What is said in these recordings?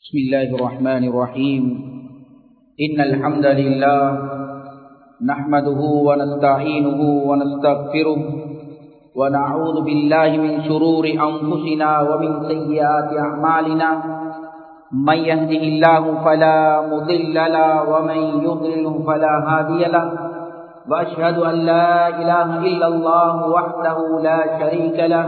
بسم الله الرحمن الرحيم إن الحمد لله نحمده ونستعينه ونستغفره ونعوذ بالله من شرور أنفسنا ومن سيئات أعمالنا من يهده الله فلا مضل له ومن يضلله فلا هادي له وأشهد أن لا إله إلا الله وحده لا شريك له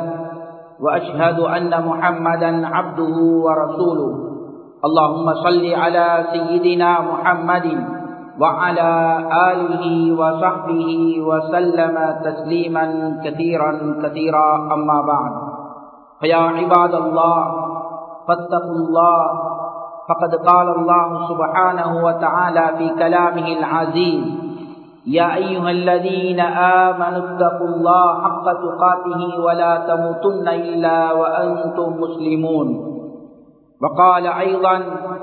وأشهد أن محمدا عبده ورسوله اللهم صل على سيدنا محمد وعلى آله وصحبه وسلم تسليما كثيرا كثيرا أما بعد فيا عباد الله فاتقوا الله فقد قال الله سبحانه وتعالى في كلامه العزيز يا أيها الذين آمنوا اتقوا الله حق تقاته ولا تموتن إلا وأنتم مسلمون وقال أيضا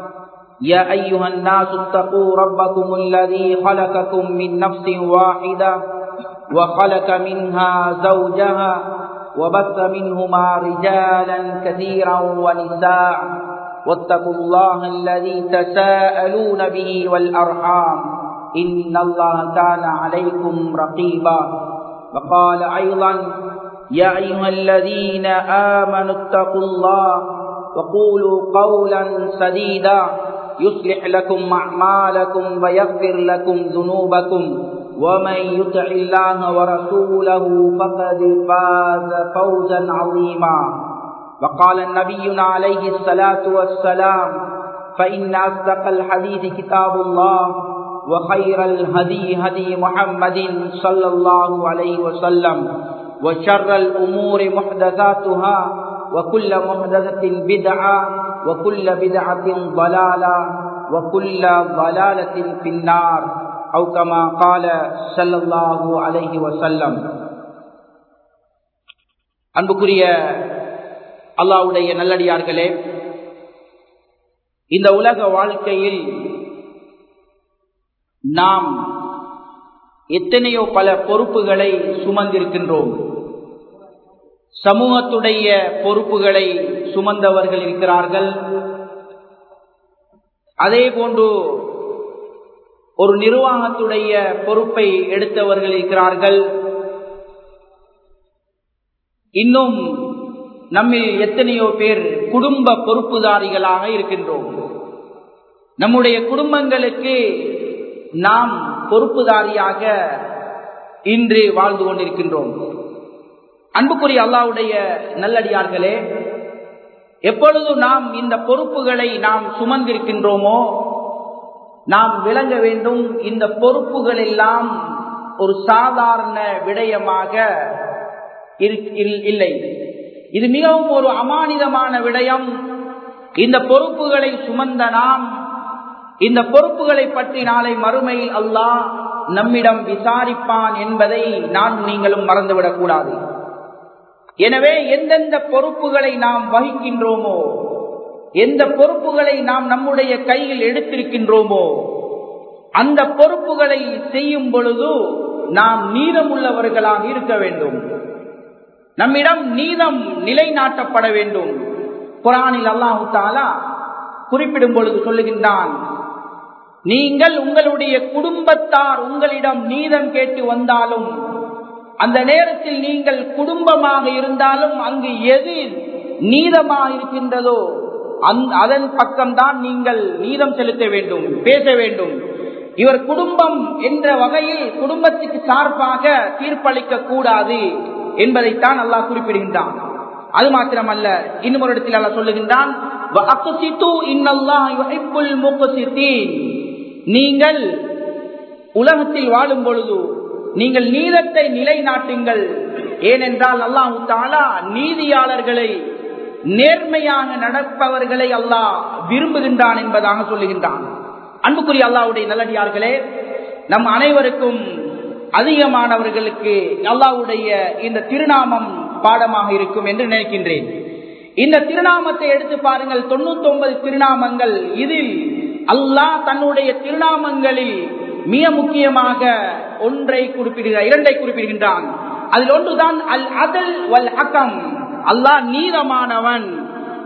يا أيها الناس اتقوا ربكم الذي خلقكم من نفس واحدة وخلق منها زوجها وبث منهما رجالا كثيرا ونساء واتقوا الله الذي تساءلون به والأرحام إن الله كان عليكم رقيبا وقال أيضا يا أيها الذين آمنوا اتقوا الله وقولوا قولا سديدا يصلح لكم أعمالكم ويغفر لكم ذنوبكم ومن يطع الله ورسوله فقد فاز فوزا عظيما وقال النبي عليه الصلاة والسلام فإن أصدق الحديث كتاب الله وخير الهدي هدي محمد صلى الله عليه وسلم وشر الأمور محدثاتها وكل محدثة بدعة وكل بدعة ضلالة وكل ضلالة في النار أو كما قال صلى الله عليه وسلم அன்புக்குரிய அல்லாவுடைய நல்லடியார்களே இந்த உலக வாழ்க்கையில் நாம் எத்தனையோ பல பொறுப்புகளை சுமந்திருக்கின்றோம் சமூகத்துடைய பொறுப்புகளை சுமந்தவர்கள் இருக்கிறார்கள் அதே போன்று ஒரு நிர்வாகத்துடைய பொறுப்பை எடுத்தவர்கள் இருக்கிறார்கள் இன்னும் நம்மில் எத்தனையோ பேர் குடும்ப பொறுப்புதாரிகளாக இருக்கின்றோம் நம்முடைய குடும்பங்களுக்கு நாம் பொறுப்புதாரியாக இன்று வாழ்ந்து கொண்டிருக்கின்றோம் அன்புக்குரிய அல்லாவுடைய நல்லடியார்களே எப்பொழுது நாம் இந்த பொறுப்புகளை நாம் சுமந்திருக்கின்றோமோ நாம் விளங்க வேண்டும் இந்த பொறுப்புகள் எல்லாம் ஒரு சாதாரண விடயமாக இல்லை இது மிகவும் ஒரு அமானிதமான விடயம் இந்த பொறுப்புகளை சுமந்த நாம் இந்த பொறுப்புகளை பற்றி நாளை மறுமையில் அல்லாஹ் நம்மிடம் விசாரிப்பான் என்பதை நான் நீங்களும் மறந்துவிடக் கூடாது எனவே எந்தெந்த பொறுப்புகளை நாம் வகிக்கின்றோமோ எந்த பொறுப்புகளை நாம் நம்முடைய கையில் எடுத்திருக்கின்றோமோ அந்த பொறுப்புகளை செய்யும் பொழுது நாம் நீதம் உள்ளவர்களாக இருக்க வேண்டும் நம்மிடம் நீதம் நிலைநாட்டப்பட வேண்டும் குரானில் அல்லாஹு தாலா குறிப்பிடும் பொழுது சொல்லுகின்றான் நீங்கள் உங்களுடைய குடும்பத்தார் உங்களிடம் நீதம் கேட்டு வந்தாலும் அந்த நேரத்தில் நீங்கள் குடும்பமாக இருந்தாலும் அங்கு எது நீதமாக இருக்கின்றதோ அதன் பக்கம்தான் நீங்கள் நீதம் செலுத்த வேண்டும் பேச வேண்டும் இவர் குடும்பம் என்ற வகையில் குடும்பத்துக்கு சார்பாக தீர்ப்பளிக்க கூடாது என்பதைத்தான் அல்லாஹ் குறிப்பிடுகின்றான் அது மாத்திரமல்ல இன்னும் ஒரு இடத்தில் அல்ல சொல்லுகின்றான் நீங்கள் உலகத்தில் வாழும் பொழுது நீங்கள் நீதத்தை நிலைநாட்டுங்கள் ஏனென்றால் அல்லாஹு தாலா நீதியாளர்களை நேர்மையாக நடப்பவர்களை அல்லாஹ் விரும்புகின்றான் என்பதாக சொல்லுகின்றான் அன்புக்குரிய அல்லாவுடைய நல்லடியார்களே நம் அனைவருக்கும் அதிகமானவர்களுக்கு அல்லாவுடைய இந்த திருநாமம் பாடமாக இருக்கும் என்று நினைக்கின்றேன் இந்த திருநாமத்தை எடுத்து பாருங்கள் தொண்ணூத்தி ஒன்பது திருநாமங்கள் இதில் அல்லாஹ் தன்னுடைய திருநாமங்களில் மிக முக்கியமாக ஒன்றை குறிப்பிடுகிறார் இரண்டை குறிப்பிடுகின்றான் அதில் ஒன்றுதான் அல் அதல் வல் அகம் அல்லாஹ் நீதமானவன்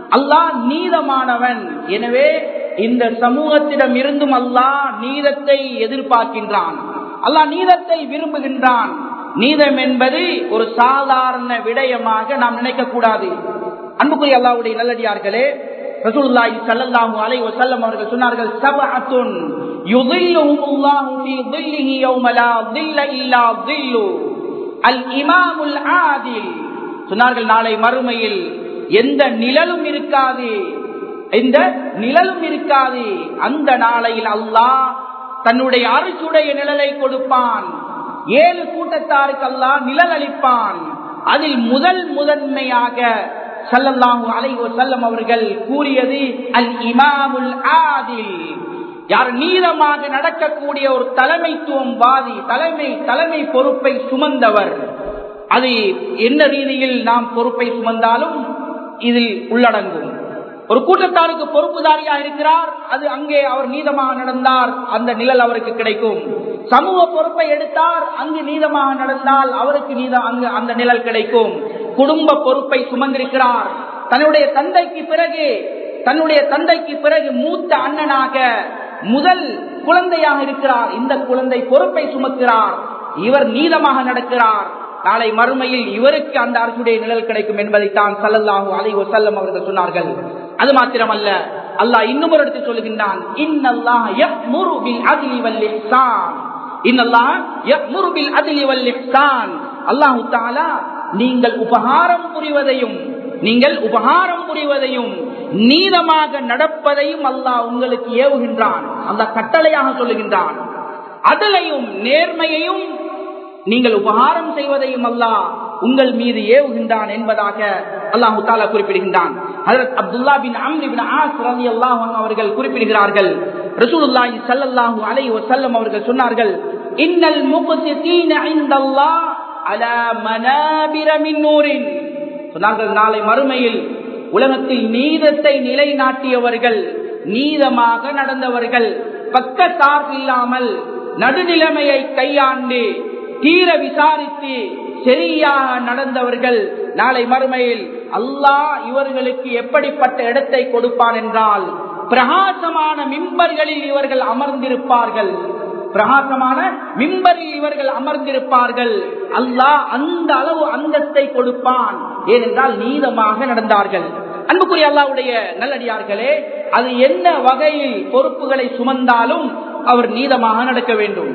அல்லாஹ் நீதமானவன் எனவே இந்த சமூகத்திடம் இருந்தும் அல்லாஹ் நீதத்தை எதிர்பார்க்கின்றான் அல்லாஹ் நீதத்தை விரும்புகின்றான் நீதம் என்பது ஒரு சாதாரண விடயமாக நாம் நினைக்க கூடாது அன்புக்குரிய அல்லாவுடைய நல்லடியார்களே ரசூலுல்லாஹி ஸல்லல்லாஹு அலைஹி வஸல்லம் அவர்கள் சொன்னார்கள் சபஅத்துன் யுதில்லுஹுமுல்லாஹு ஃபீ தில்லிஹி யௌம லா தில்ல இல்லா தில்லு அல் இமாமுல் ஆதில் சொன்னார்கள் நாளை மறுமையில் எந்த நிழலும் இருக்காது எந்த நிழலும் இருக்காது அந்த நாளையில் அல்லாஹ் தன்னுடைய அரசுடைய நிழலை கொடுப்பான் ஏழு கூட்டத்தாருக்கு அல்லாஹ் நிழல் அளிப்பான் அதில் முதல் முதன்மையாக சல்லல்லாஹு அலைஹி வஸல்லம் அவர்கள் கூறியது அல் இமாமுல் ஆதில் யார் நீளமாக நடக்கக்கூடிய ஒரு தலைமைத்துவம் வாதி தலைமை தலைமை பொறுப்பை சுமந்தவர் அது என்ன ரீதியில் நாம் பொறுப்பை சுமந்தாலும் இதில் உள்ளடங்கும் ஒரு கூட்டத்தாருக்கு பொறுப்புதாரியாக இருக்கிறார் அது அங்கே அவர் நீதமாக நடந்தார் அந்த நிழல் அவருக்கு கிடைக்கும் சமூக பொறுப்பை எடுத்தார் அங்கு நீதமாக நடந்தால் அவருக்கு நீதம் அங்கு அந்த நிழல் கிடைக்கும் குடும்ப பொறுப்பை சுமந்திருக்கிறார் தன்னுடைய தந்தைக்கு பிறகு தன்னுடைய தந்தைக்கு பிறகு மூத்த அண்ணனாக முதல் குழந்தையாக இருக்கிறார் இந்த குழந்தை பொறுப்பை சுமக்கிறார் இவர் நீதமாக நடக்கிறார் நாளை மறுமையில் இவருக்கு அந்த அரசுடைய நிழல் கிடைக்கும் என்பதைத்தான் சல்லல்லாஹு அலை வசல்லம் அவர்கள் சொன்னார்கள் அது மாத்திரமல்ல அல்லாஹ் இன்னும் ஒரு இடத்தில் சொல்லுகின்றான் இன்னல்லாஹ் யக்முரு பில் அத்லி வல் இஹ்சான் இன்னல்லாஹ் யக்முரு பில் அத்லி வல் இஹ்சான் அல்லாஹ் தஆலா நீங்கள் உபகாரம் புரிவதையும் நீங்கள் உபகாரம் புரிவதையும் நீதமாக நடப்பதையும் அல்லாஹ் உங்களுக்கு ஏவுகின்றான் அந்த கட்டளையாக சொல்லுகின்றான் அதலையும் நேர்மையையும் நீங்கள் உபகாரம் செய்வதையும் அல்லாஹ் உங்கள் மீது ஏவுகின்றான் என்பதாக அல்லாஹு தாலா குறிப்பிடுகின்றான் ஹஜரத் அப்துல்லா பின் அம்ரி பின் ஆஸ் ரலியல்லாஹு அன்ஹு அவர்கள் குறிப்பிடுகிறார்கள் ரசூலுல்லாஹி ஸல்லல்லாஹு அலைஹி வஸல்லம் அவர்கள் சொன்னார்கள் இன்னல் முக்ஸிதீன இன்தல்லாஹ் அலா மனாபிர மின் நூரின் சொன்னார்கள் நாளை மறுமையில் உலகத்தில் நீதத்தை நிலைநாட்டியவர்கள் நீதமாக நடந்தவர்கள் பக்க சார்பில்லாமல் நடுநிலைமையை கையாண்டு தீர விசாரித்து சரியாக நடந்தவர்கள் நாளை மறுமையில் அல்லாஹ் இவர்களுக்கு எப்படிப்பட்ட இடத்தை கொடுப்பான் என்றால் பிரகாசமான மிம்பர்களில் இவர்கள் அமர்ந்திருப்பார்கள் பிரகாசமான மிம்பரில் இவர்கள் அமர்ந்திருப்பார்கள் அல்லாஹ் அந்த அளவு அந்தத்தை கொடுப்பான் ஏனென்றால் நீதமாக நடந்தார்கள் அன்புக்குரிய அல்லாவுடைய நல்லடியார்களே அது என்ன வகையில் பொறுப்புகளை சுமந்தாலும் அவர் நீதமாக நடக்க வேண்டும்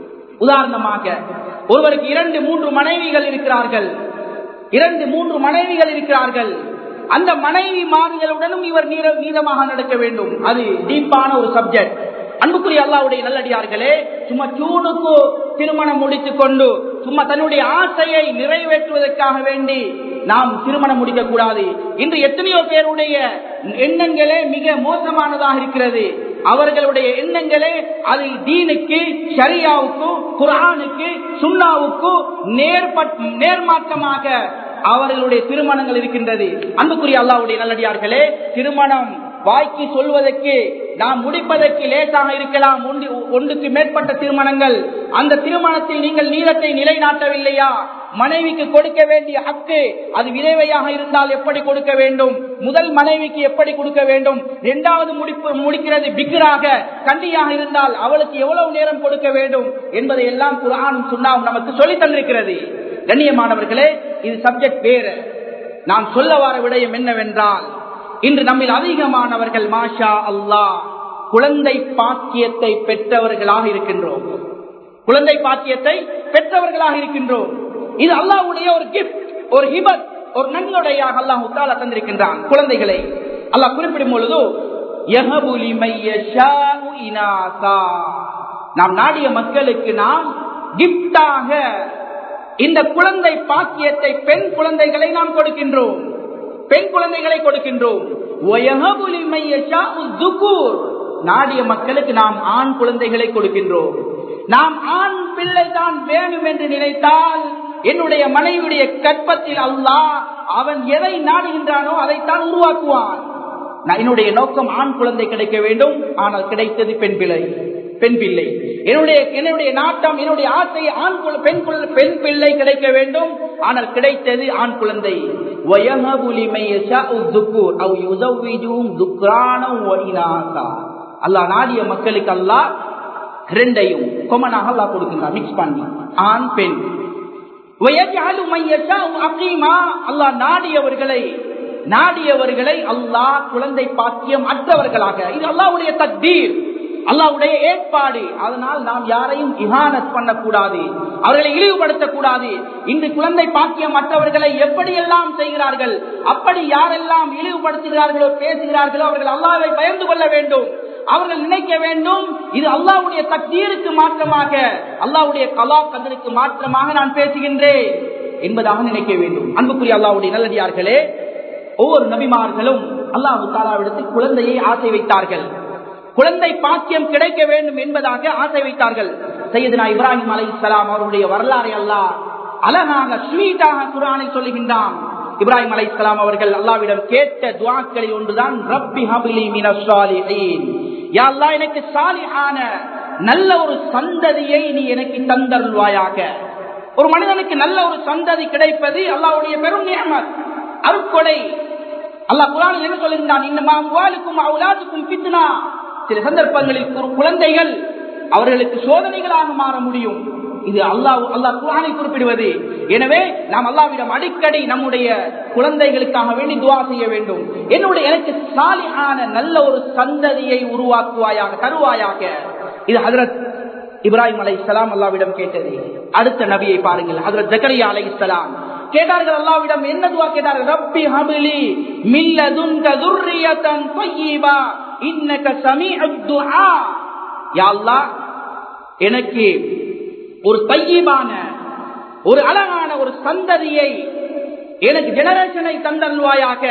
உதாரணமாக ஒருவருக்கு இரண்டு மூன்று மனைவிகள் இருக்கிறார்கள் இரண்டு மூன்று மனைவிகள் இருக்கிறார்கள் அந்த மனைவி மாறுகளுடனும் இவர் நீதமாக நடக்க வேண்டும் அது டீப்பான ஒரு சப்ஜெக்ட் அன்புக்குரிய அல்லாவுடைய நல்லடியார்களே சும்மா சூனுக்கு திருமணம் முடித்துக் கொண்டு சும்மா தன்னுடைய ஆசையை நிறைவேற்றுவதற்காக வேண்டி நாம் திருமணம் முடிக்க கூடாது இன்று எத்தனையோ பேருடைய எண்ணங்களே மிக மோசமானதாக இருக்கிறது அவர்களுடைய எண்ணங்களே அதில் தீனுக்கு ஷரியாவுக்கு குரானுக்கு சுண்ணாவுக்கு நேர்மாற்றமாக அவர்களுடைய திருமணங்கள் இருக்கின்றது அன்புக்குரிய அல்லாவுடைய நல்லடியார்களே திருமணம் வாய்க்கு சொல்வதற்கு நாம் முடிப்பதற்கு லேசாக இருக்கலாம் ஒன்றுக்கு மேற்பட்ட திருமணங்கள் அந்த திருமணத்தில் நீங்கள் நீளத்தை நிலைநாட்டவில்லையா மனைவிக்கு கொடுக்க வேண்டிய ஹக்கு அது விதவையாக இருந்தால் எப்படி கொடுக்க வேண்டும் முதல் மனைவிக்கு எப்படி கொடுக்க வேண்டும் இரண்டாவது முடிப்பு முடிக்கிறது பிக்கராக கண்டியாக இருந்தால் அவளுக்கு எவ்வளவு நேரம் கொடுக்க வேண்டும் என்பதை எல்லாம் குரானும் சுண்ணாவும் நமக்கு சொல்லி தந்திருக்கிறது கண்ணியமானவர்களே இது சப்ஜெக்ட் வேறு நாம் சொல்ல வர விடயம் என்னவென்றால் இன்று நம்மில் அதிகமானவர்கள் மாஷா அல்லாஹ் குழந்தை பாக்கியத்தை பெற்றவர்களாக இருக்கின்றோம் குழந்தை பாக்கியத்தை பெற்றவர்களாக இருக்கின்றோம் இது அல்லாஹ்வுடைய ஒரு கிஃப்ட் ஒரு ஹிபத் ஒரு நன்கொடையாக அல்லாஹ் தாலா தந்திருக்கின்றான் குழந்தைகளை அல்லாஹ் குறிப்பிடும் பொழுது நாம் நாடிய மக்களுக்கு நாம் கிப்டாக இந்த குழந்தை பாக்கியத்தை பெண் குழந்தைகளை நாம் கொடுக்கின்றோம் பெண் குழந்தைகளை கொடுக்கின்றோம் நாடிய மக்களுக்கு நாம் ஆண் குழந்தைகளை கொடுக்கின்றோம் நாம் ஆண் பிள்ளை தான் வேணும் என்று நினைத்தால் என்னுடைய மனைவியுடைய கற்பத்தில் அல்லாஹ் அவன் எதை நாடுகின்றானோ அதைத்தான் உருவாக்குவான் என்னுடைய நோக்கம் ஆண் குழந்தை கிடைக்க வேண்டும் ஆனால் கிடைத்தது பெண் பிள்ளை பெண் பிள்ளை என்னுடைய என்னுடைய நாட்டம் என்னுடைய ஆசை ஆண் பெண் பெண் பிள்ளை கிடைக்க வேண்டும் ஆனால் கிடைத்தது ஆண் குழந்தை وَيَهَبُ لِمَن يَشَاءُ الذُّكُورَ أَوْ يُزَوِّجُهُمْ ذُكْرَانًا وَإِنَاثًا அல்லாஹ் நாடிய மக்களுக்கு அல்லாஹ் ரெண்டையும் கொமனாக அல்லாஹ் கொடுக்கின்றான் மிக்ஸ் பண்ணி ஆண் பெண் وَيَجْعَلُ مَن يَشَاءُ عَقِيمًا அல்லாஹ் நாடியவர்களை நாடியவர்களை அல்லாஹ் குழந்தை பாக்கியம் அற்றவர்களாக இது அல்லாஹ்வுடைய தக்தீர் அல்லாஹ்வுடைய ஏற்பாடு அதனால் நாம் யாரையும் இஹானத் பண்ணக்கூடாது அவர்களை இழிவுபடுத்தக்கூடாது இன்று குழந்தை பாக்கியம் மற்றவர்களை எப்படியெல்லாம் செய்கிறார்கள் அப்படி யாரெல்லாம் இழிவுபடுத்துகிறார்களோ பேசுகிறார்களோ அவர்கள் அல்லாவை பயந்து கொள்ள வேண்டும் அவர்கள் நினைக்க வேண்டும் இது அல்லாவுடைய தக்தீருக்கு மாற்றமாக அல்லாவுடைய கலா கதருக்கு மாற்றமாக நான் பேசுகின்றேன் என்பதாக நினைக்க வேண்டும் அன்புக்குரிய அல்லாவுடைய நல்லடியார்களே ஒவ்வொரு நபிமார்களும் அல்லாஹு தாலாவிடத்தில் குழந்தையை ஆசை வைத்தார்கள் குழந்தை பாக்கியம் கிடைக்க வேண்டும் என்பதாக ஆசை வைத்தார்கள் சையதுனா இப்ராஹிம் அலை இஸ்லாம் அவருடைய வரலாறை அல்லாஹ் அழகாக ஸ்வீட்டாக குரானில் சொல்லுகின்றான் இப்ராஹிம் அலை இஸ்லாம் அவர்கள் அல்லாவிடம் கேட்ட துவாக்களில் ஒன்றுதான் ரப்பி ஹபிலி மினஸ்வாலிஹீன் யா அல்லாஹ் எனக்கு சாலிஹான நல்ல ஒரு சந்ததியை நீ எனக்கு தந்தருள்வாயாக ஒரு மனிதனுக்கு நல்ல ஒரு சந்ததி கிடைப்பது அல்லாஹ்வுடைய பெரும் நியமத் அருட்கொடை அல்லாஹ் குரானில் என்ன சொல்லுகின்றான் இன்னமா அம்வாலுக்கும் அவுலாதுக்கும் ஃபித்னா சில சந்தர்ப்பங்களில் கு- குழந்தைகள் அவர்களுக்கு சோதனைகளாக மாற முடியும் இது அல்லாஹ் அல்லாஹ் குரானை குறிப்பிடுவது எனவே நாம் அல்லாவிடம் அடிக்கடி நம்முடைய குழந்தைகளுக்காக வேண்டி துவா செய்ய வேண்டும் என்னுடைய எனக்கு சாலியான நல்ல ஒரு சந்ததியை உருவாக்குவாயாக தருவாயாக இது ஹதரத் இப்ராஹிம் அலை இஸ்லாம் அல்லாவிடம் கேட்டது அடுத்த நபியை பாருங்கள் ஹதரத் ஜக்கரியா அலை இஸ்லாம் கேட்டார்கள் அல்லாவிடம் என்ன துவா கேட்டார்கள் ரப்பி ஹபிலி மில்லதுன்க துர்ரியதன் தய்யிபா இன்னக சமீஉத் துஆ யா அல்லாஹ் எனக்கு ஒரு தையீபான ஒரு அழகான ஒரு சந்ததியை எனக்கு ஜெனரேஷனை தந்தல்வாயாக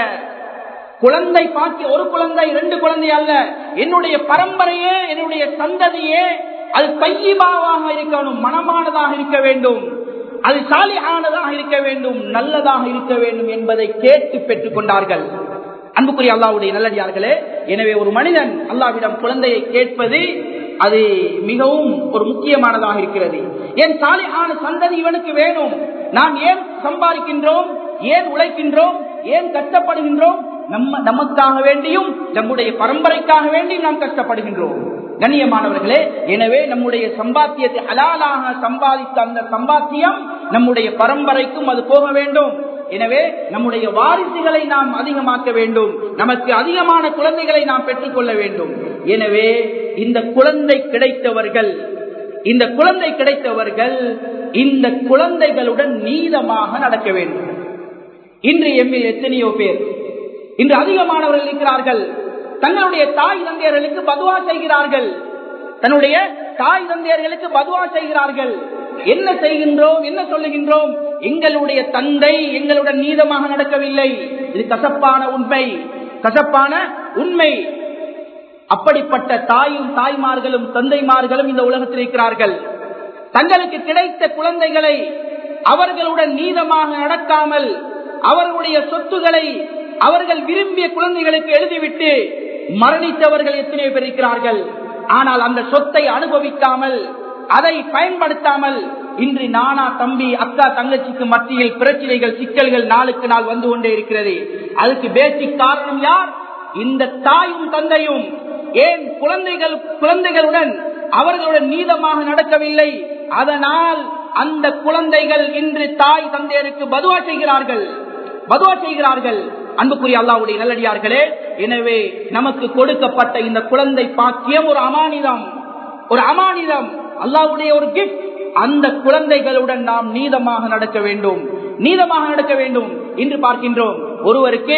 குழந்தை பாக்கி ஒரு குழந்தை ரெண்டு குழந்தை அல்ல என்னுடைய பரம்பரையே என்னுடைய சந்ததியே அது தையீபாவாக இருக்கணும் மனமானதாக இருக்க வேண்டும் அது சாலியானதாக இருக்க வேண்டும் நல்லதாக இருக்க வேண்டும் என்பதை கேட்டு பெற்றுக் கொண்டார்கள் அன்புக்குரிய அல்லாவுடைய நல்லடியார்களே எனவே ஒரு மனிதன் அல்லாவிடம் குழந்தையை கேட்பது அது மிகவும் ஒரு முக்கியமானதாக இருக்கிறது ஏன் சாலியான சந்ததி இவனுக்கு வேணும் நாம் ஏன் சம்பாதிக்கின்றோம் ஏன் உழைக்கின்றோம் ஏன் கஷ்டப்படுகின்றோம் நம்ம நமக்காக வேண்டியும் நம்முடைய பரம்பரைக்காக வேண்டியும் நாம் கஷ்டப்படுகின்றோம் கண்ணியமானவர்களே எனவே நம்முடைய சம்பாத்தியத்தை ஹலாலாக சம்பாதித்த அந்த சம்பாத்தியம் நம்முடைய பரம்பரைக்கும் அது போக வேண்டும் எனவே நம்முடைய வாரிசுகளை நாம் அதிகமாக்க வேண்டும் நமக்கு அதிகமான குழந்தைகளை நாம் பெற்றுக்கொள்ள வேண்டும் எனவே இந்த குழந்தை கிடைத்தவர்கள் இந்த குழந்தை கிடைத்தவர்கள் இந்த குழந்தைகளுடன் நீதமாக நடக்க வேண்டும் இன்று எம்மில் எத்தனையோ பேர் இன்று அதிகமானவர்கள் இருக்கிறார்கள் தங்களுடைய தாய் தந்தையர்களுக்கு பதுவா செய்கிறார்கள் தன்னுடைய தாய் தந்தையர்களுக்கு பதுவா செய்கிறார்கள் என்ன செய்கின்றோம் என்ன சொல்லுகின்றோம் எங்களுடைய தந்தை எங்களுடன் நீதமாக நடக்கவில்லை இது கசப்பான உண்மை கசப்பான உண்மை அப்படிப்பட்ட தாயும் தாய்மார்களும் தந்தைமார்களும் இந்த உலகத்தில் இருக்கிறார்கள் தங்களுக்கு கிடைத்த குழந்தைகளை அவர்களுடன் நீதமாக நடக்காமல் அவர்களுடைய சொத்துக்களை அவர்கள் விரும்பிய குழந்தைகளுக்கு எழுதிவிட்டு மரணித்தவர்கள் எத்தனை பேர் இருக்கிறார்கள் ஆனால் அந்த சொத்தை அனுபவிக்காமல் அதை பயன்படுத்தாமல் இன்று நானா தம்பி அக்கா தங்கச்சிக்கு மத்தியில் பிரச்சனைகள் சிக்கல்கள் நாளுக்கு நாள் வந்து கொண்டே இருக்கிறது அதுக்கு பேசிக் காரணம் யார் இந்த தாயும் தந்தையும் ஏன் குழந்தைகள் குழந்தைகளுடன் அவர்களுடன் நீதமாக நடக்கவில்லை அதனால் அந்த குழந்தைகள் இன்று தாய் தந்தையருக்கு பதுவா செய்கிறார்கள் பதுவா செய்கிறார்கள் அன்புக்குரிய அல்லாவுடைய நல்லடியார்களே எனவே நமக்கு கொடுக்கப்பட்ட இந்த குழந்தை பாக்கியம் ஒரு அமானிதம் ஒரு அமானிதம் அல்லாவுடைய ஒரு கிஃப்ட் அந்த குழந்தைகளுடன் நாம் நீதமாக நடக்க வேண்டும் நீதமாக நடக்க வேண்டும் இன்று பார்க்கின்றோம் ஒருவருக்கு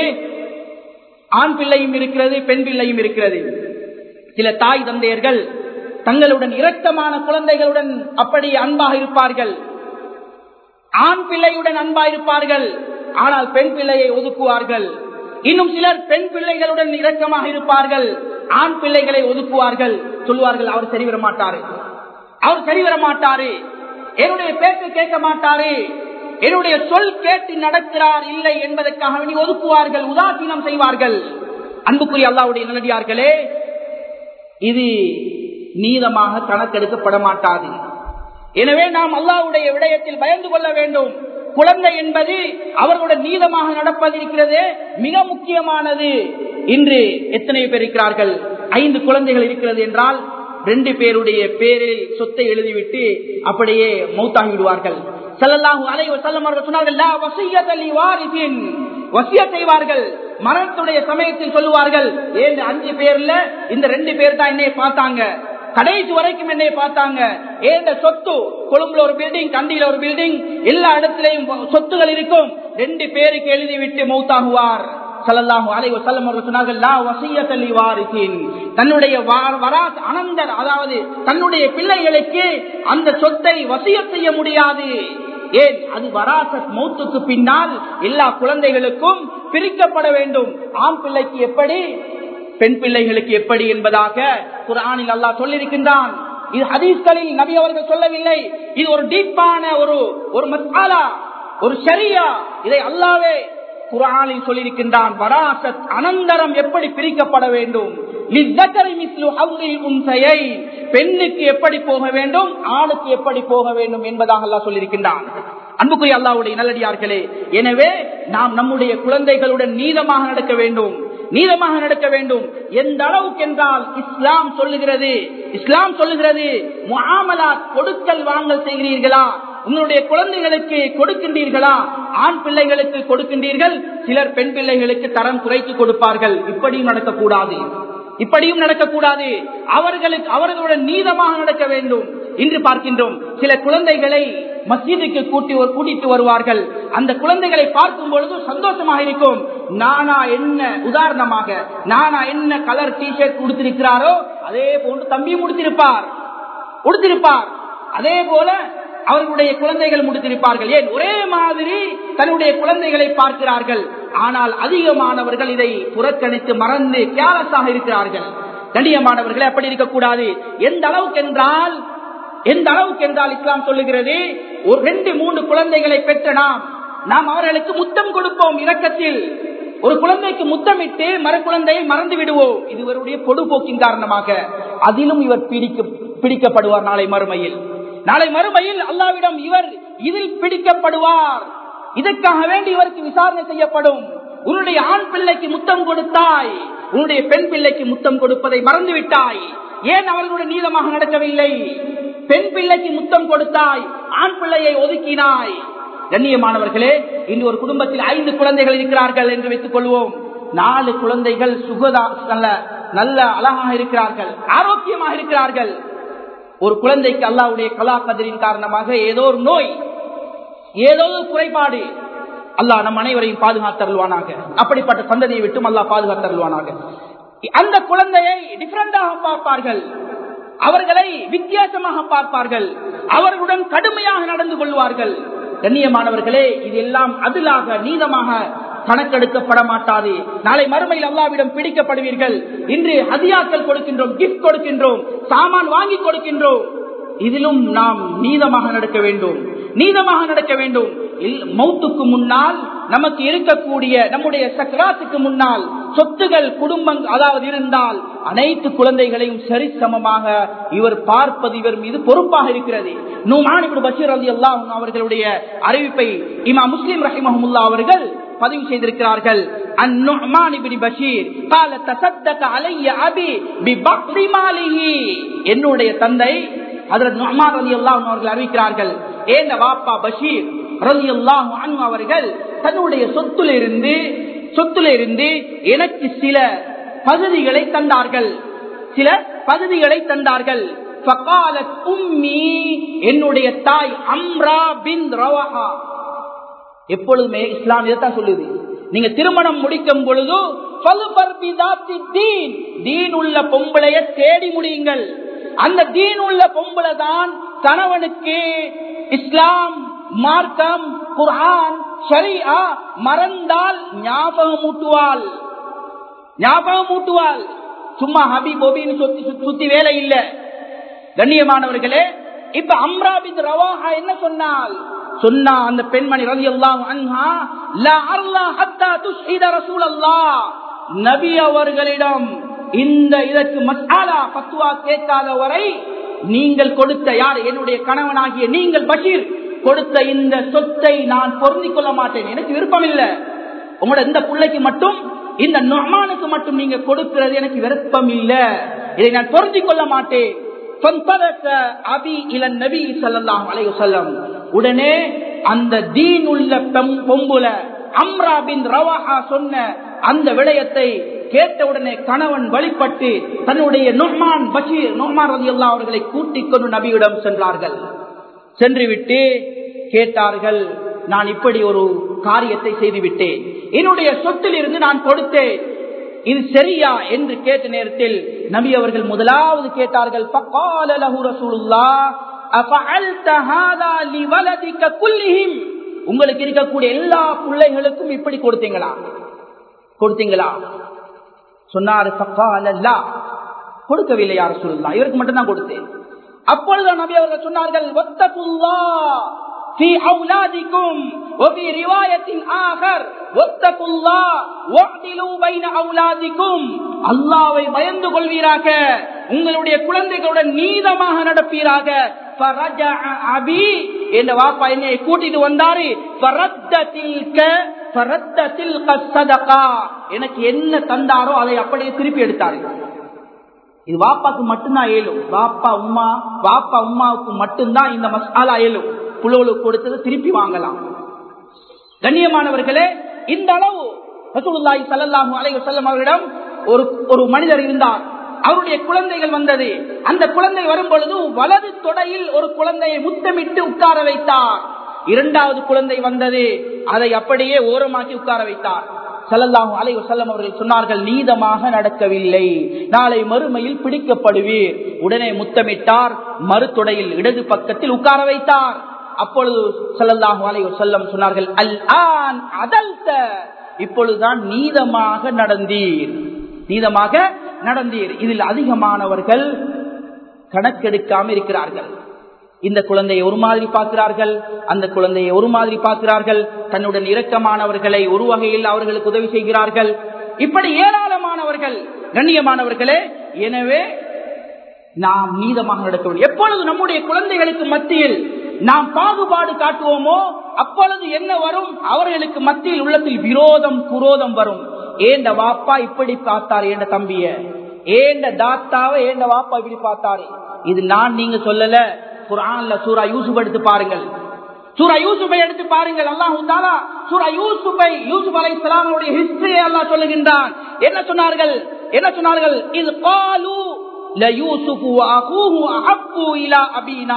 ஆண் பிள்ளையும் இருக்கிறது பெண் பிள்ளையும் இருக்கிறது சில தாய் தந்தையர்கள் தங்களுடன் இரக்கமான குழந்தைகளுடன் அப்படி அன்பாக இருப்பார்கள் ஆண் பிள்ளையுடன் அன்பா இருப்பார்கள் ஆனால் பெண் பிள்ளையை ஒதுக்குவார்கள் இன்னும் சிலர் பெண் பிள்ளைகளுடன் இரக்கமாக இருப்பார்கள் ஆண் பிள்ளைகளை ஒதுக்குவார்கள் சொல்லுவார்கள் அவர் சரி வர மாட்டாரு அவர் சரி வர மாட்டாரு என்னுடைய பேச்சு கேட்க மாட்டாரு என்னுடைய சொல் கேட்டு நடக்கிறார் இல்லை என்பதற்காக வேண்டி ஒதுக்குவார்கள் உதாசீனம் செய்வார்கள் அன்புக்குரிய அல்லாவுடைய நல்லடியார்களே இது நீதமாக கணக்கெடுக்கப்பட மாட்டாது எனவே நாம் அல்லாவுடைய விடயத்தில் பயந்து கொள்ள வேண்டும் குழந்தை என்பது அவர்களுடைய நீளமாக நடப்பதிருக்கிறது மிக முக்கியமானது இன்று எத்தனை பேர் இருக்கிறார்கள் ஐந்து குழந்தைகள் இருக்கிறது என்றால் ரெண்டு பேருடைய பேரில் சொத்தை எழுதிவிட்டு அப்படியே மௌத்தாகி விடுவார்கள் செல்லல்லாஹு அலைவ செல்லம் அவர்கள் சொன்னார்கள் "லா வசிய்யத லி வாரிசின்." வசியத் செய்வார்கள் மரணத்துடைய சமயத்தில் சொல்லுவார்கள் ஏன் அஞ்சு பேர்ல இந்த ரெண்டு பேர் தான் என்னை பார்த்தாங்க கடைசி வரைக்கும் என்னை பார்த்தாங்க ஏந்த சொத்து கொழும்புல ஒரு பில்டிங் கண்டியில ஒரு பில்டிங் எல்லா இடத்திலையும் சொத்துகள் இருக்கும் ரெண்டு பேருக்கு எழுதிவிட்டு மௌத்தாகுவார் சல்லல்லாஹு அலைஹி வஸல்லம் அவர்கள் சொன்னார்கள் லா வஸியத லி வாரிசின் தன்னுடைய வா- வராத் அனந்தர் அதாவது தன்னுடைய பிள்ளைகளுக்கு அந்த சொத்தை வசியத் செய்ய முடியாது ஏன் அது வராசத் மௌத்துக்கு பின்னால் எல்லா குழந்தைகளுக்கும் பிரிக்கப்பட வேண்டும் ஆண் பிள்ளைக்கு எப்படி பெண் பிள்ளைகளுக்கு எப்படி என்பதாக குர்ஆனில் அல்லாஹ் சொல்லியிருக்கின்றான் இது ஹதீஸ்களில் நபி அவர்கள் சொல்லவில்லை இது ஒரு டீப்பான ஒரு ஒரு மசாலா ஒரு ஷரியா இதை அல்லாவே குரானில் சொல்லியிருக்கின்றான் வராசத் அனந்தரம் எப்படி பிரிக்கப்பட வேண்டும் லிஸ்ஸக்கரி மிஸ்லு ஹவ்லில் உன்சையை பெண்ணுக்கு எப்படி போக வேண்டும் ஆணுக்கு எப்படி போக வேண்டும் என்பதாக அல்லாஹ் சொல்லியிருக்கின்றான் அன்புக்குரிய அல்லாவுடைய நல்லடியார்களே எனவே நாம் நம்முடைய குழந்தைகளுடன் நீளமாக நடக்க வேண்டும் நீளமாக நடக்க வேண்டும் எந்த அளவுக்கு என்றால் இஸ்லாம் சொல்லுகிறது இஸ்லாம் சொல்லுகிறது முஆமலாத் கொடுக்கல் வாங்கல் செய்கிறீர்களா உங்களுடைய குழந்தைகளுக்கு கொடுக்கின்றீர்களா ஆண் பிள்ளைகளுக்கு கொடுக்கின்றீர்கள் சிலர் பெண் பிள்ளைகளுக்கு தரம் குறைத்து கொடுப்பார்கள் இப்படியும் நடக்கக்கூடாது இப்படியும் நடக்கக்கூடாது அவர்களுக்கு அவர்களுடன் நீதமாக நடக்க வேண்டும் இன்று பார்க்கின்றோம் சில குழந்தைகளை மசீதுக்கு கூட்டி கூட்டிட்டு வருவார்கள் அந்த குழந்தைகளை பார்க்கும் பொழுது சந்தோஷமாக இருக்கும் நானா என்ன உதாரணமாக நானா என்ன கலர் டி ஷர்ட் உடுத்திருக்கிறாரோ அதே போன்று தம்பியும் உடுத்திருப்பார் உடுத்திருப்பார் அதே போல அவர்களுடைய குழந்தைகள் முடித்திருப்பார்கள் ஏன் ஒரே மாதிரி தன்னுடைய குழந்தைகளை பார்க்கிறார்கள் ஆனால் அதிகமானவர்கள் இதை புறக்கணித்து மறந்து கேரஸாக இருக்கிறார்கள் கண்ணியமானவர்களே அப்படி இருக்கக்கூடாது எந்த அளவுக்கு என்றால் எந்த அளவுக்கு என்றால் இஸ்லாம் சொல்லுகிறது ஒரு ரெண்டு மூன்று குழந்தைகளை பெற்ற நாம் நாம் அவர்களுக்கு முத்தம் கொடுப்போம் இரக்கத்தில் ஒரு குழந்தைக்கு முத்தமிட்டு மறு குழந்தையை மறந்து விடுவோம் இது இவருடைய பொடுபோக்கின் காரணமாக அதிலும் இவர் பிடிக்க பிடிக்கப்படுவார் நாளை மறுமையில் நாளை மறுமையில் அல்லாவிடம் இவர் இதில் பிடிக்கப்படுவார் இதற்காக வேண்டி இவருக்கு விசாரணை செய்யப்படும் உன்னுடைய ஆண் பிள்ளைக்கு முத்தம் கொடுத்தாய் உன்னுடைய பெண் பிள்ளைக்கு முத்தம் கொடுப்பதை மறந்து விட்டாய் ஏன் அவர்களுடைய நீளமாக நடக்கவில்லை பெண் பிள்ளைக்கு முத்தம் கொடுத்தாய் ஆண் பிள்ளையை ஒதுக்கினாய் கண்ணியமானவர்களே இன்று ஒரு குடும்பத்தில் ஐந்து குழந்தைகள் இருக்கிறார்கள் என்று வைத்துக் கொள்வோம் நாலு குழந்தைகள் சுகதா நல்ல நல்ல அழகாக இருக்கிறார்கள் ஆரோக்கியமாக இருக்கிறார்கள் ஒரு குழந்தைக்கு அல்லாவுடைய கலா கதிரின் காரணமாக ஏதோ ஒரு நோய் ஏதோ ஒரு குறைபாடு அல்லாஹ் நம் அனைவரையும் பாதுகாத்தருள்வானாக அப்படிப்பட்ட சந்ததியை விட்டும் அல்லாஹ் பாதுகாத்தருள்வானாக அந்த குழந்தையை டிஃபரெண்டாக பார்ப்பார்கள் அவர்களை வித்தியாசமாக பார்ப்பார்கள் அவர்களுடன் கடுமையாக நடந்து கொள்வார்கள் கண்ணியமானவர்களே இது எல்லாம் அதிலாக நீதமாக கணக்கெடுக்கப்பட மாட்டாது நாளை மறுமையில் அல்லாவிடம் பிடிக்கப்படுவீர்கள் இன்று ஹதியாக்கள் கொடுக்கின்றோம் கிஃப்ட் கொடுக்கின்றோம் சாமான் வாங்கி கொடுக்கின்றோம் இதிலும் நாம் நீதமாக நடக்க வேண்டும் நீதமாக நடக்க வேண்டும் மௌத்துக்கு முன்னால் நமக்கு இருக்கக்கூடிய நம்முடைய சக்கராத்துக்கு முன்னால் சொத்துகள் குடும்பம் அதாவது இருந்தால் அனைத்து குழந்தைகளையும் சரிசமமாக இவர் பார்ப்பது இவர் மீது பொறுப்பாக இருக்கிறது நூமானிபுடு பஷீர் அலி அல்லாஹ் அவர்களுடைய அறிவிப்பை இமா முஸ்லிம் ரஹிமஹமுல்லா அவர்கள் பதிவு செய்திருக்கிறார்கள் என்னுடைய தந்தை அதற்கு நுஹ்மான் அலி அல்லாஹ் அவர்கள் அறிவிக்கிறார்கள் ஏந்த வாப்பா பஷீர் ரலி அல்லாஹ் அவர்கள் தன்னுடைய சொத்துல இருந்து சொத்துல இருந்து எனக்கு சில பகுதிகளை தந்தார்கள் சில பகுதிகளை தந்தார்கள் என்னுடைய தாய் அம்ரா பின் ரவஹா எப்பொழுதுமே இஸ்லாம் இதைத்தான் சொல்லுது நீங்க திருமணம் முடிக்கும் பொழுது தீன் உள்ள பொம்பளைய தேடி முடியுங்கள் அந்த தீன் உள்ள பொம்பளை தான் கணவனுக்கு இஸ்லாம் மார்க்கம் குர்ஆன் ஷரியா மறந்தால் ஞாபகம் ஊட்டுவாள் ஞாபகம் ஊட்டுவாள் சும்மா ஹபி பொபின்னு சுத்தி சுத்தி வேலை இல்ல கண்ணியமானவர்களே இப்ப அம்ராபித் ரவாஹா என்ன சொன்னால் சொன்னா அந்த பெண்மணி ரவி அல்லாஹ் நபி அவர்களிடம் இந்த இதற்கு மசாலா பத்துவா கேட்காத வரை நீங்கள் கொடுத்த யார் என்னுடைய கணவனாகிய நீங்கள் பஷீர் கொடுத்த இந்த சொத்தை நான் பொருந்திக் கொள்ள மாட்டேன் எனக்கு விருப்பம் இல்லை உங்களோட இந்த பிள்ளைக்கு மட்டும் இந்த நொமானுக்கு மட்டும் நீங்க கொடுக்கிறது எனக்கு விருப்பம் இல்ல இதை நான் பொருந்திக் கொள்ள மாட்டேன் உடனே அந்த தீன் உள்ள பொம்புல அம்ரா பின் ரவாஹா சொன்ன அந்த விடயத்தை கேட்டவுடனே கணவன் வழிபட்டு தன்னுடைய நொஹ்மான் பஷீர் நொஹ்மான் ரதி அல்லா அவர்களை கூட்டிக் கொண்டு நபியிடம் சென்றார்கள் சென்று விட்டு கேட்டார்கள் நான் இப்படி ஒரு காரியத்தை செய்துவிட்டேன் என்னுடைய சொத்தில் இருந்து நான் கொடுத்தேன் இது சரியா என்று கேட்ட நேரத்தில் நபி அவர்கள் முதலாவது கேட்டார்கள் உங்களுக்கு இருக்கக்கூடிய எல்லா பிள்ளைகளுக்கும் இப்படி கொடுத்தீங்களா கொடுத்தீங்களா சொன்னாரு கொடுக்கவில்லை யார் சொல்லலாம் இவருக்கு மட்டும்தான் கொடுத்தேன் அப்பொழுது நபி அவர்கள் சொன்னார்கள் في أولادكم وفي رواية آخر واتقوا الله واعدلوا بين أولادكم அல்லாவை பயந்து கொள்வீராக உங்களுடைய குழந்தைகளுடன் நீதமாக நடப்பீராக அபி என்ற வாப்பா என்னை கூட்டிட்டு வந்தாரு எனக்கு என்ன தந்தாரோ அதை அப்படியே திருப்பி எடுத்தாரு இது வாப்பாக்கு மட்டும்தான் ஏழும் வாப்பா உமா வாப்பா உமாவுக்கு மட்டும்தான் இந்த மசாலா ஏழும் புலோலுக்கு கொடுத்தது திருப்பி வாங்கலாம் கண்ணியமானவர்களே இந்த அளவு ரசூலுல்லாஹி ஸல்லல்லாஹு அலைஹி வஸல்லம் அவரிடம் ஒரு ஒரு மனிதர் இருந்தார் அவருடைய குழந்தைகள் வந்தது அந்த குழந்தை வரும் பொழுது வலது தொடையில் ஒரு குழந்தையை முத்தமிட்டு உட்கார வைத்தார் இரண்டாவது குழந்தை வந்தது அதை அப்படியே ஓரமாக்கி உட்கார வைத்தார் சல்லல்லாஹு அலை வசல்லம் அவர்கள் சொன்னார்கள் நீதமாக நடக்கவில்லை நாளை மறுமையில் பிடிக்கப்படுவீர் உடனே முத்தமிட்டார் மறுத்தொடையில் இடது பக்கத்தில் உட்கார வைத்தார் அப்பொழுது சல்லல்லாஹு அலை வசல்லம் சொன்னார்கள் அல் ஆன் அதல்த இப்பொழுதுதான் நீதமாக நடந்தீர் நீதமாக நடந்தீர் இதில் அதிகமானவர்கள் கணக்கெடுக்காம இருக்கிறார்கள் இந்த குழந்தையை ஒரு மாதிரி பார்க்கிறார்கள் அந்த குழந்தையை ஒரு மாதிரி பார்க்கிறார்கள் தன்னுடன் இரக்கமானவர்களை ஒரு வகையில் அவர்களுக்கு உதவி செய்கிறார்கள் இப்படி ஏராளமானவர்கள் கண்ணியமானவர்களே எனவே நாம் நீதமாக நடக்க வேண்டும் எப்பொழுது நம்முடைய குழந்தைகளுக்கு மத்தியில் நாம் பாகுபாடு காட்டுவோமோ அப்பொழுது என்ன வரும் அவர்களுக்கு மத்தியில் உள்ளத்தில் விரோதம் குரோதம் வரும் ஏண்ட வாப்பா இப்படி பார்த்தாரு ஏண்ட தம்பிய ஏண்ட தாத்தாவை ஏண்ட வாப்பா இப்படி பார்த்தாரு இது நான் நீங்க சொல்லல குரான்ல சூரா யூசுப் எடுத்து பாருங்கள் சூரா யூசுஃபை எடுத்து பாருங்கள் அல்லாஹு தாலா சூரா யூசுஃபை யூசுப் அலை இஸ்லாமுடைய ஹிஸ்டரியை அல்லாஹ் சொல்லுகின்றான் என்ன சொன்னார்கள் என்ன சொன்னார்கள் இது காலு லயூசுஃபு வஅகூஹு அஹப்பு இலா அபீனா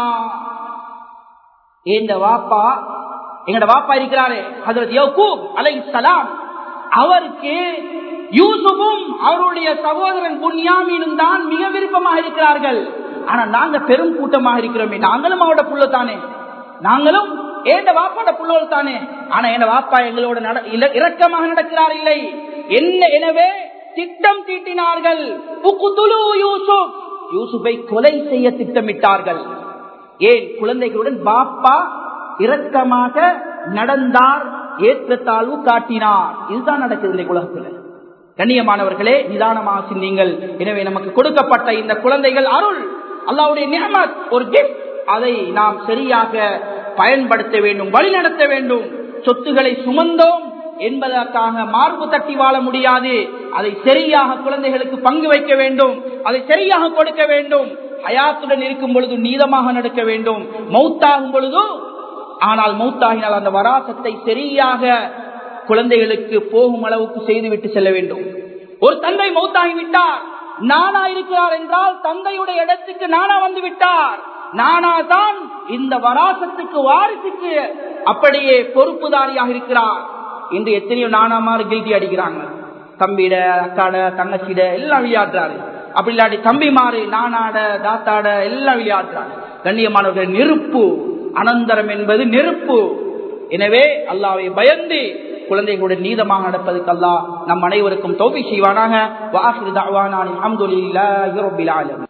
இந்த வாப்பா எங்கட வாப்பா இருக்கிறாரே ஹஜரத் யக்கூப் அலைஹிஸ்ஸலாம் அவருக்கு யூசுஃபும் அவருடைய சகோதரன் புன்யாமீனும் தான் மிக விருப்பமாக இருக்கிறார்கள் ஆனா நாங்க பெரும் கூட்டமாக இருக்கிறோமே நாங்களும் அவரோட புள்ள தானே நாங்களும் ஏண்ட வாப்பாட புள்ளோல் தானே ஆனா என் வாப்பா எங்களோட இரக்கமாக நடக்கிறார் இல்லை என்ன எனவே திட்டம் தீட்டினார்கள் யூசுப் யூசுஃபை கொலை செய்ய திட்டமிட்டார்கள் ஏன் குழந்தைகளுடன் பாப்பா இரக்கமாக நடந்தார் ஏற்றத்தாழ்வு காட்டினார் இதுதான் நடக்குது இந்த உலகத்தில் கண்ணியமானவர்களே நிதானமாக சிந்திங்கள் எனவே நமக்கு கொடுக்கப்பட்ட இந்த குழந்தைகள் அருள் அல்லாவுடைய நியமத் ஒரு கிஃப்ட் அதை நாம் சரியாக பயன்படுத்த வேண்டும் வழி நடத்த வேண்டும் சொத்துக்களை சுமந்தோம் என்பதற்காக மார்பு தட்டி வாழ முடியாது அதை சரியாக குழந்தைகளுக்கு பங்கு வைக்க வேண்டும் அதை சரியாக கொடுக்க வேண்டும் ஹயாத்துடன் இருக்கும் பொழுது நீதமாக நடக்க வேண்டும் மௌத்தாகும் பொழுது ஆனால் மௌத்தாகினால் அந்த வராசத்தை சரியாக குழந்தைகளுக்கு போகும் அளவுக்கு செய்துவிட்டு செல்ல வேண்டும் ஒரு தந்தை மௌத்தாகிவிட்டார் நானா இருக்கிறார் என்றால் தந்தையுடைய இடத்துக்கு நானா வந்து விட்டார் நானா தான் இந்த வராசத்துக்கு வாரிசுக்கு அப்படியே பொறுப்புதாரியாக இருக்கிறார் இன்று எத்தனையோ நானாமாறு கில்டி அடிக்கிறாங்க தம்பிட அக்காட தங்கச்சிட எல்லாம் விளையாடுறாரு அப்படி இல்லாட்டி தம்பி மாறு நானாட தாத்தாட எல்லாம் விளையாடுறாங்க கண்ணியமானவர்கள் நெருப்பு அனந்தரம் என்பது நெருப்பு எனவே அல்லாவை பயந்து குழந்தைகளுடன் நீதமாக நடப்பதற்கு அல்லா நம் அனைவருக்கும் தோப்பி செய்வானாக வாசிர் தாவானான் அஹமதுல்லா